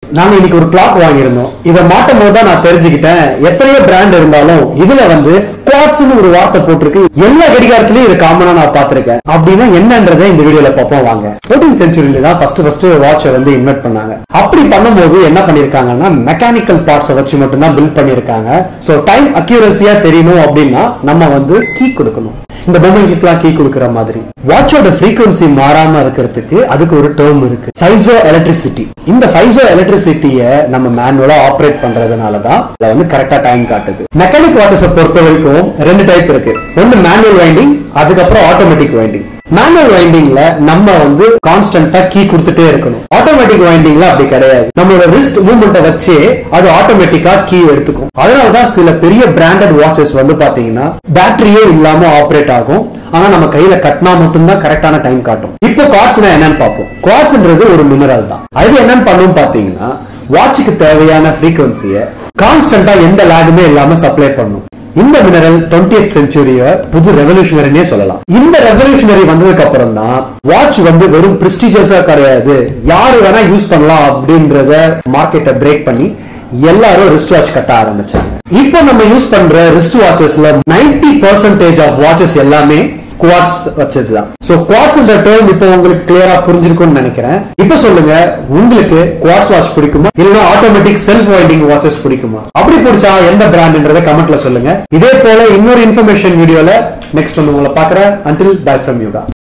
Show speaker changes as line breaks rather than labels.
நாங்க இன்னைக்கு ஒரு கிளாக் வாங்கியிருந்தோம் இதை மாட்டும் போது தான் நான் தெரிஞ்சுக்கிட்டேன் எத்தனையோ பிராண்ட் இருந்தாலும் இதுல வந்து குவாட்ஸ்னு ஒரு வார்த்தை போட்டிருக்கு எல்லா கடிகாரத்திலயும் இது காமனா நான் பார்த்திருக்கேன் அப்படின்னா என்னன்றதை இந்த வீடியோல பார்ப்போம் வாங்க 14th செஞ்சுரியில தான் ஃபர்ஸ்ட் ஃபர்ஸ்ட் வாட்சை வந்து இன்வெர்ட் பண்ணாங்க அப்படி பண்ணும்போது என்ன பண்ணிருக்காங்கன்னா மெக்கானிக்கல் பார்ட்ஸை வச்சு மட்டும்தான் பில்ட் பண்ணிருக்காங்க சோ டைம் அக்யூரஸியா தெரியணும் அப்படின்னா நம்ம வந்து கீ கொடுக்கணும் இந்த பொம்மைக்குலாம் கீ கொடுக்கிற மாதிரி வாட்சோட frequency மாறாம இருக்கிறதுக்கு அதுக்கு ஒரு டேர்ம் இருக்கு ஃபைசோ எலக்ட்ரிசிட்டி இந்த ஃபைசோ எலக்ட்ரிசிட்டிய நம்ம மேனுவலா ஆப்ரேட் பண்றதுனால தான் அதுல வந்து கரெக்டா டைம் காட்டுது மெக்கானிக் வாட்சஸை பொறுத்த வரைக்கும் ரெண்டு டைப் இருக்கு ஒன்னு மேனுவல் வைண்டிங் அதுக்கப்புறம் ஆட்டோமேட்டிக் வைண்டிங் மேனுவல் வைண்டிங்ல நம்ம வந்து கான்ஸ்டன்டா கீ கொடுத்துட்டே இருக்கணும் ஆட்டோமேட்டிக் வைண்டிங்ல அப்படி கிடையாது நம்மளோட ரிஸ்ட் மூவ்மெண்ட்டை வச்சு அது ஆட்டோமேட்டிக்கா கீ எடுத்துக்கும் அதனாலதான் சில பெரிய பிராண்டட் வாட்சஸ் வந்து பாத்தீங்கன்னா பேட்டரியே இல்லாம ஆப்ரேட் ஆகும் ஆனா நம்ம கையில கட்டினா மட்டும்தான் கரெக்டான டைம் காட்டும் இப்போ குவாட்ஸ்னா என்னன்னு பார்ப்போம் குவாட்ஸ்ன்றது ஒரு மினரல் தான் அது என்னன்னு பண்ணும் பாத்தீங்கன்னா வாட்சுக்கு தேவையான ஃப்ரீக்வன்சியை கான்ஸ்டன்டா எந்த லேகுமே இல்லாம சப்ளை பண்ணும் இந்த மினரல் 20th செஞ்சுரிய புது ரெவல்யூஷனரினே சொல்லலாம் இந்த ரெவல்யூஷனரி வந்ததுக்கு அப்புறம் தான் வாட்ச் வந்து வெறும் பிரிஸ்டிஜியஸா கிடையாது யாரு வேணா யூஸ் பண்ணலாம் அப்படின்றத மார்க்கெட்டை பிரேக் பண்ணி எல்லாரும் ரிஸ்ட் வாட்ச் கட்ட ஆரம்பிச்சாங்க இப்போ நம்ம யூஸ் பண்ற ரிஸ்ட் வாட்சஸ்ல 90% பர்சன்டேஜ் ஆஃப் வாட்சஸ் எல்லாமே குவாட்ஸ் வச்சதுதான் சோ குவாட்ஸ்ன்ற டேர்ம் இப்போ உங்களுக்கு கிளியரா புரிஞ்சிருக்கும்னு நினைக்கிறேன் இப்போ சொல்லுங்க உங்களுக்கு குவாட்ஸ் வாட்ச் பிடிக்குமா இல்லைன்னா ஆட்டோமேட்டிக் செல்ஃப் வைண்டிங் வாட்சஸ் பிடிக்குமா அப்படி பிடிச்சா எந்த பிராண்ட்ன்றதை கமெண்ட்ல சொல்லுங்க இதே போல இன்னொரு இன்ஃபர்மேஷன் வீடியோல நெக்ஸ்ட் வந்து உங்களை பார்க்கறேன் until bye from யோகா